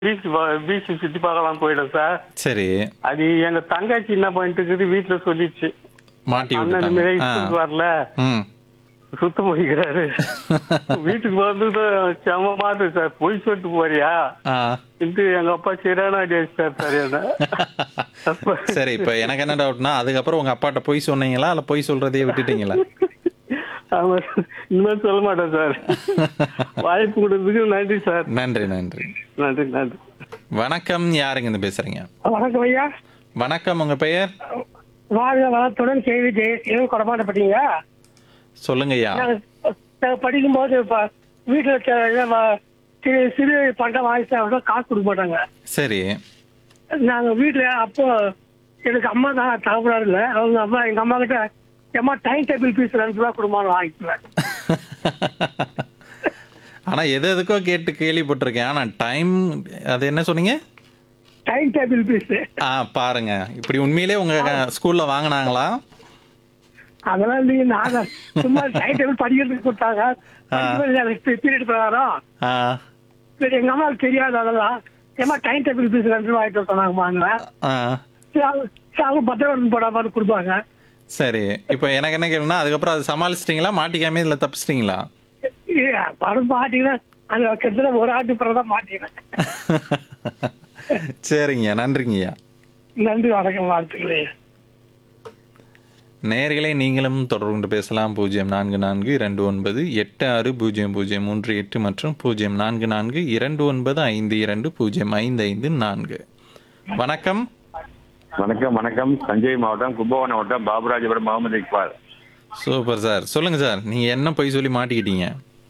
Beach beach சுத்தி பார்க்கலாம் போயிடும் சார் சரி அது எங்க தங்கச்சி என்ன பண்ணிட்டு இருக்குது வீட்டுல சொல்லிச்சு மாட்டி அண்ணன் இந்த மாதிரி விட்டுட்டாங்க ஸ்கூலுக்கு ஆ. வரல ம் சுத்தம் போய்க்கிறாரு வீட்டுக்கு வந்து செம மாத்து சார் பொய் சொல்லிட்டு போறியா ஆ இது எங்க அப்பா சரியான அடி அடிச்சார் சார் என்ன சரி இப்போ எனக்கு என்ன டவுட்னா அதுக்கப்புறம் உங்க அப்பாட்ட பொய் சொன்னீங்களா இல்ல பொய் சொல்றதையே விட்டுட்டீங்களா ஆமா சார். இனிமேல் சொல்ல மாட்டேன் சார் வாய்ப்பு கொடுத்ததுக்கு நன்றி சார் நன்றி நன்றி நன்றி நன்றி வணக்கம் யாருங்க இருந்து பேசுறீங்க வணக்கம் ஐயா வணக்கம் உங்க பெயர் வாழ்க வளத்துடன் கேள்வி ஜெயசீலன் கொடமாட்டப்பட்டீங்க சொல்லுங்க ஐயா நாங்க படிக்கும்போது இப்ப வீட்டுல ச- இத வ- சிறு சிறு பண்டம் வாங்கி காசு கொடுக்க மாட்டாங்க சரி நாங்க வீட்டுல அப்போ எனக்கு அம்மா தான் தகவலாக இல்லை அவங்க அம்மா எங்க அம்மா கிட்ட அம்மா டைம் டேபிள் பீஸ் ரெண்டு ரூபா கொடுமான்னு வாங்கிக்குவேன் ஆனா எது எதுக்கோ கேட்டு கேள்விப்பட்டிருக்கேன் ஆனா டைம் அது என்ன சொன்னீங்க டைம் டேபிள் பீஸ் ஆ பாருங்க இப்படி உண்மையிலே உங்க ஸ்கூல்ல வாங்கினாங்களா அதெல்லாம் இல்லைங்க நாங்க சும்மா டைம் டேபிள் படிக்கிறதுக்கு கொடுத்தாங்க படிக்கும்போது எனக்கு பீரியட் பிரகாரம் ஆ சரி எங்க அம்மாவுக்கு தெரியாது அதெல்லாம் ஏமா டைம் டேபிள் பீஸ் ரெண்டு ரூபா வாங்கிட்டு சொன்னாங்க வாங்குவேன் ஆ சரி, அவங்க சரி, அவங்க பத்திரம் போடாம கொடுப்பாங்க சரி இப்போ எனக்கு என்ன கேளுன்னா அதுக்கப்புறம் அது சமாளிச்சிட்டீங்களா மாட்டிக்காம இதுல தப்பிச்சிட்டீங்களா ஏ, படம் மாட்டீங்கன்னா அந்த கிட்டத்தட்ட ஒரு ஆண்டு பிறகு தான் மாட்டீங்கன்னா சரிங்க நன்றிங்கய்யா நன்றி வணக்கம் வாழ்த்துக்களே நேயர்களே நீங்களும் தொடர்பு கொண்டு பேசலாம் பூஜ்ஜியம் நான்கு நான்கு இரண்டு ஒன்பது எட்டு ஆறு பூஜ்ஜியம் பூஜ்ஜியம் மூன்று எட்டு மற்றும் பூஜ்ஜியம் நான்கு நான்கு இரண்டு ஒன்பது ஐந்து இரண்டு பூஜ்ஜியம் ஐந்து ஐந்து நான்கு வணக்கம் வணக்கம் வணக்கம் தஞ்சை மாவட்டம் கும்பகோணம் மாவட்டம் பாபுராஜபுரம் முகமது இக்பால் சூப்பர் சார் சொல்லுங்க சார் நீங்க என்ன பொய் சொல்லி மாட்டிக்கிட்டீங்க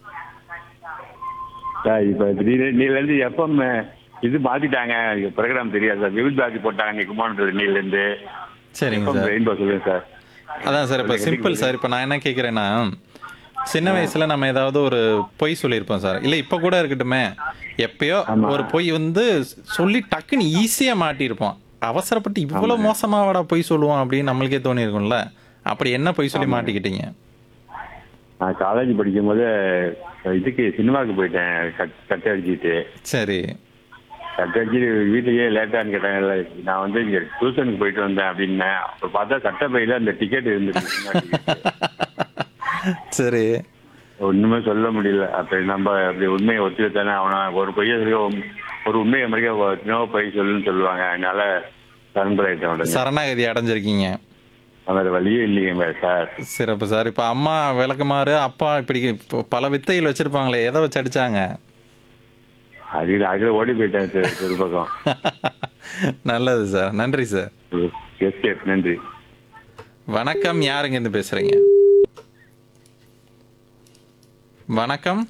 சார் இப்போ திடீர்னு நீலேருந்து எஃப்எம் இது மாத்திட்டாங்க ப்ரோக்ராம் தெரியாது சார் விவித் பாரதி போட்டாங்க நீ கும்பகோணம் நீலேருந்து சரிங்க எஃப்எம் சார் ரெயின்போ சொல்லுங்க சார் அதான் சார் இப்போ சிம்பிள் சார் இப்போ நான் என்ன கேட்குறேன்னா சின்ன வயசுல நம்ம ஏதாவது ஒரு பொய் சொல்லியிருப்போம் சார் இல்லை இப்போ கூட இருக்கட்டுமே எப்பயோ ஒரு பொய் வந்து சொல்லி டக்குன்னு ஈஸியா மாட்டியிருப்போம் அவசரப்பட்டு இவ்வளோ மோசமாவாடா பொய் சொல்லுவோம் அப்படின்னு நம்மளுக்கே தோணி இருக்கும்ல அப்படி என்ன பொய் சொல்லி மாட்டிக்கிட்டீங்க நான் காலேஜ் படிக்கும்போது இதுக்கு சினிமாவுக்கு போயிட்டேன் கட் கட்டை அடிச்சுட்டு சரி கட்டை அடிச்சுட்டு வீட்டுக்கே லேட்டான்னு கேட்டாங்கல்ல நான் வந்து இங்கே டியூஷனுக்கு போயிட்டு வந்தேன் அப்படின்னேன் அப்புறம் பார்த்தா கட்டை பையில அந்த டிக்கெட் இருந்துச்சு சரி ஒண்ணுமே சொல்ல முடியல அப்ப நம்ம அப்படி உண்மையை ஒத்துக்கிட்டானே அவனா ஒரு பொய்ய சொல்லி ஒரு- ஒரு உண்மையை மறைக்க நோ பொய் சொல்லுன்னு சொல்லுவாங்க அதனால சரண்டர் ஆயிட்டேன் உடனே சரணாகதி அடைஞ்சிருக்கீங்க வேற வழியே இல்லைங்க சார் சிறப்பு சார் இப்போ அம்மா விளக்குமாறு அப்பா இப்படி இப்போ பல வித்தைகள் வச்சிருப்பாங்களே எதை வச்சு அடிச்சாங்க அதுல அதுல ஓடி போயிட்டேன் சார் ஒரு பக்கம் நல்லது சார் நன்றி சார் எஸ்கேப் நன்றி வணக்கம் யாருங்க இருந்து பேசுறீங்க வணக்கம்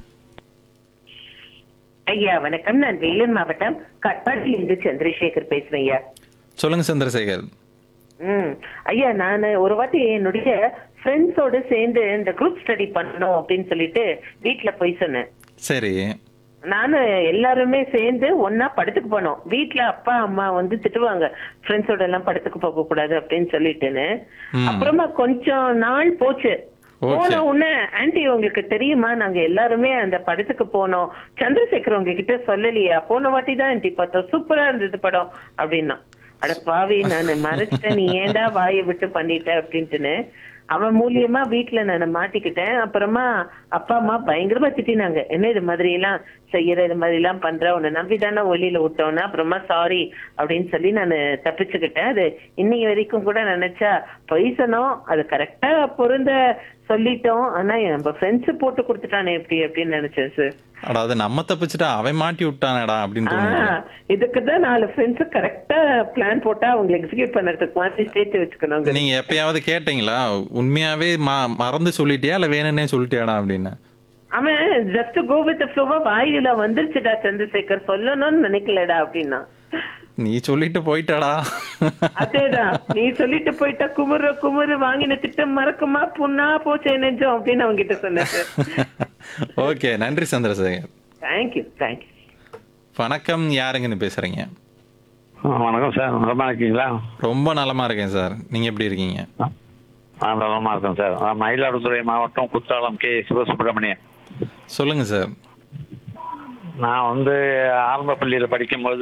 ஐயா வணக்கம் நான் வேலூர் மாவட்டம் கட்பாடியிலிருந்து சந்திரசேகர் பேசுறேன் ஐயா சொல்லுங்க சந்திரசேகர் ம் ஐயா நான் ஒரு வாட்டி என்னுடைய ஃப்ரெண்ட்ஸோட சேர்ந்து இந்த குரூப் ஸ்டடி பண்ணணும் அப்படின்னு சொல்லிட்டு வீட்ல போய் சொன்னேன் சரி நானு எல்லாருமே சேர்ந்து ஒன்னா படத்துக்கு போனோம் வீட்ல அப்பா அம்மா வந்து திட்டுவாங்க ஃப்ரெண்ட்ஸோட எல்லாம் படத்துக்கு போக கூடாது அப்படின்னு சொல்லிட்டுன்னு ம். அப்புறமா கொஞ்சம் நாள் போச்சு ஓகே. போன உடனே ஆன்டி உங்களுக்கு தெரியுமா நாங்க எல்லாருமே அந்த படத்துக்கு போனோம் சந்திரசேகர் உங்ககிட்ட சொல்லலையா போன வாட்டி தான் ஆன்டி பார்த்தோம் சூப்பரா இருந்தது படம் அப்படின்னா அட பாவி நான் மறைச்சிட்டேன் நீ ஏன்டா வாயை விட்டு பண்ணிட்ட அப்படின்ட்டுன்னு அவன் மூலியமா வீட்டுல நான் மாட்டிக்கிட்டேன் அப்புறமா அப்பா அம்மா பயங்கரமா திட்டினாங்க என்ன இது மாதிரி எல்லாம் செய்யற இது மாதிரி எல்லாம் பண்ற உன்னை நம்பிதானே ஒளியில விட்டோன்னு அப்புறமா சாரி அப்படின்னு சொல்லி நான் தப்பிச்சுக்கிட்டேன் அது இன்னைக்கு வரைக்கும் கூட நினைச்சா பொய்சனும் அது கரெக்டா பொருந்த சொல்லிட்டோம் ஆனா நம்ம ஃப்ரெண்ட்ஸ் போட்டு கொடுத்துட்டானே எப்படி அப்படின்னு நினைச்சேன் சார் அதாவது நம்ம தப்பிச்சுட்டா அவன் மாட்டி விட்டானடா அப்படின்னு தோணுது இதுக்கு தான் நாலு ஃப்ரெண்ட்ஸ் கரெக்டா பிளான் போட்டா அவங்க எக்ஸிக்யூட் பண்றதுக்கு மாதிரி சேர்த்து வச்சுக்கணும் நீங்க எப்பயாவது கேட்டீங்களா உண்மையாவே ம- மறந்து சொல்லிட்டியா இல்ல வேணும்னே சொல்லிட்டியாடா அப்படின்னு அவன் ஜஸ்ட் கோ வித் ஃப்ளோவா வாயில வந்துருச்சுடா சந்திரசேகர் சொல்லணும்னு நினைக்கலடா அப்படின்னா நீ சொல்லிட்டு போயிட்டாடா அதேதான் நீ சொல்லிட்டு போயிட்ட குமுறு குமுறு வாங்கின திட்டம் மறக்குமா புண்ணா போச்சே நெஞ்சம் அப்படின்னு அவங்க கிட்ட சொன்னேன் ஓகே நன்றி சந்திரசேகர் தேங்க்யூ தேங்க்யூ வணக்கம் யாருங்கன்னு பேசுறீங்க வணக்கம் சார் நலமா இருக்கீங்களா ரொம்ப நலமா இருக்கேன் சார் நீங்க எப்படி இருக்கீங்க நான் நலமா இருக்கேன் சார் நான் மயிலாடுதுறை மாவட்டம் குத்தாலம் கே சிவசுப்பிரமணியன் சொல்லுங்க சார் நான் வந்து ஆரம்ப பள்ளியில் படிக்கும்போது